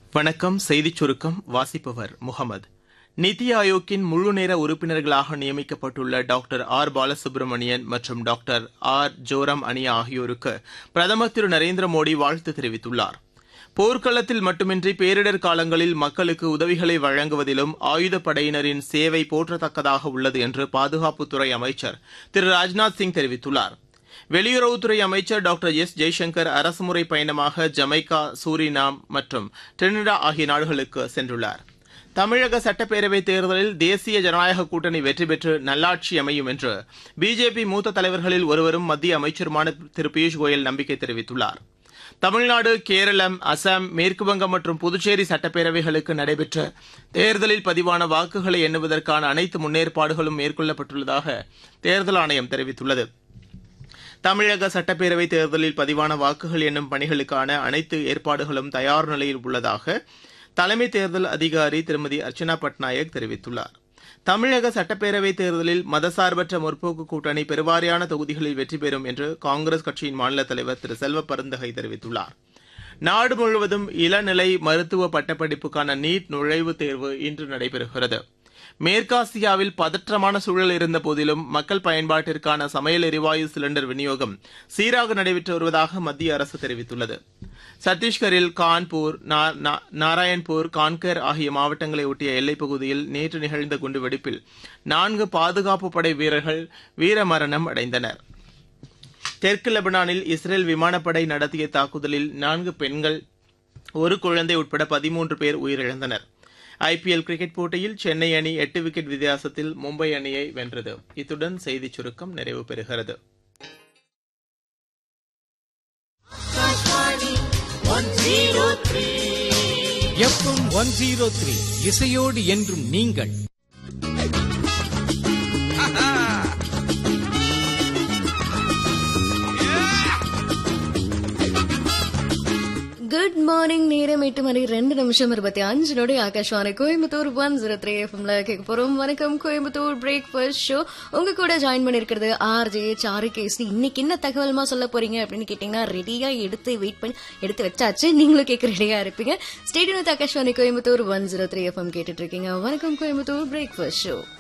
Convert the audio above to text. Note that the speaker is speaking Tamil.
வணக்கம் செய்திச் சுருக்கம் வாசிப்பவர் முகமது நித்தி ஆயோக்கின் முழுநேர உறுப்பினர்களாக நியமிக்கப்பட்டுள்ள டாக்டர் ஆர் பாலசுப்ரமணியன் மற்றும் டாக்டர் ஆர் ஜோரம் அனியா ஆகியோருக்கு பிரதமர் திரு நரேந்திர மோடி வாழ்த்து தெரிவித்துள்ளார் போர்க்களத்தில் மட்டுமின்றி பேரிடர் காலங்களில் மக்களுக்கு உதவிகளை வழங்குவதிலும் ஆயுதப்படையினரின் சேவை போற்றத்தக்கதாக உள்ளது என்று பாதுகாப்புத்துறை அமைச்சர் திரு ராஜ்நாத் சிங் தெரிவித்துள்ளார் வெளியுறவுத்துறை அமைச்சர் டாக்டர் எஸ் ஜெய்சங்கர் அரசுமுறை பயணமாக ஜமைக்கா சூரினாம் மற்றும் டிரினிடா ஆகிய நாடுகளுக்கு சென்றுள்ளார் தமிழக சட்டப்பேரவைத் தேர்தலில் தேசிய ஜனநாயக கூட்டணி வெற்றி பெற்று நல்லாட்சி அமையும் என்று பிஜேபி மூத்த தலைவர்களில் ஒருவரும் மத்திய அமைச்சருமான திரு பியூஷ் கோயல் நம்பிக்கை தெரிவித்துள்ளார் தமிழ்நாடு கேரளம் அசாம் மேற்குவங்கம் மற்றும் புதுச்சேரி சட்டப்பேரவைகளுக்கு நடைபெற்ற தேர்தலில் பதிவான வாக்குகளை எண்ணுவதற்கான அனைத்து முன்னேற்பாடுகளும் மேற்கொள்ளப்பட்டுள்ளதாக தேர்தல் ஆணையம் தெரிவித்துள்ளது தமிழக சட்டப்பேரவைத் தேர்தலில் பதிவான வாக்குகள் எண்ணும் பணிகளுக்கான அனைத்து ஏற்பாடுகளும் தயார் நிலையில் உள்ளதாக தலைமை தேர்தல் அதிகாரி திருமதி அர்ச்சனா பட்நாயக் தெரிவித்துள்ளார் தமிழக சட்டப்பேரவைத் தேர்தலில் மதசார்பற்ற முற்போக்கு கூட்டணி பெருவாரியான தொகுதிகளில் வெற்றி பெறும் என்று காங்கிரஸ் கட்சியின் மாநில தலைவர் திரு செல்வ பருந்தகை தெரிவித்துள்ளார் நாடு முழுவதும் இளநிலை மருத்துவ பட்டப்படிப்புக்கான நீட் நுழைவுத் தேர்வு இன்று நடைபெறுகிறது மேற்காசியாவில் பதற்றமான சூழல் இருந்த போதிலும் மக்கள் பயன்பாட்டிற்கான சமையல் எரிவாயு சிலிண்டர் விநியோகம் சீராக நடைபெற்று வருவதாக மத்திய அரசு தெரிவித்துள்ளது சத்தீஸ்கரில் கான்பூர் நாராயண்பூர் கான்கர் ஆகிய மாவட்டங்களை ஒட்டிய எல்லைப் பகுதியில் நேற்று நிகழ்ந்த குண்டுவெடிப்பில் நான்கு பாதுகாப்பு படை வீரர்கள் வீரமரணம் அடைந்தனர் தெற்கு லெபனானில் இஸ்ரேல் விமானப்படை நடத்திய தாக்குதலில் நான்கு பெண்கள் ஒரு குழந்தை உட்பட பதிமூன்று பேர் உயிரிழந்தனர் ஐபிஎல் கிரிக்கெட் போட்டியில் சென்னை அணி எட்டு விக்கெட் வித்தியாசத்தில் மும்பை அணியை வென்றது இத்துடன் செய்திச் சுருக்கம் நிறைவு பெறுகிறது எஃப்எம் ஒன் ஜீரோ த்ரீ இசையோடு என்றும் நீங்கள் குட் மார்னிங் நேரம் எட்டு மணி ரெண்டு நிமிஷம் இருபத்தி அஞ்சு நொடி Akashvani Coimbatore one zero three எஃப்எம்ல கேட்க போறோம் வணக்கம் கோயம்புத்தூர் பிரேக்ஃபாஸ்ட் ஷோ உங்க கூட ஜாயின் பண்ணிருக்கிறது ஆர் ஜே சாரு கேசி இன்னைக்கு என்ன தகவல்மா சொல்ல போறீங்க அப்படின்னு கேட்டீங்கன்னா ரெடியா எடுத்து வெயிட் பண்ணி எடுத்து வச்சாச்சு நீங்களும் கேட்க ரெடியா இருப்பீங்க stadium Akashvani Coimbatore one zero three FM கேட்டுட்டு இருக்கீங்க வணக்கம் கோயம்புத்தூர் பிரேக்ஃபாஸ்ட் ஷோ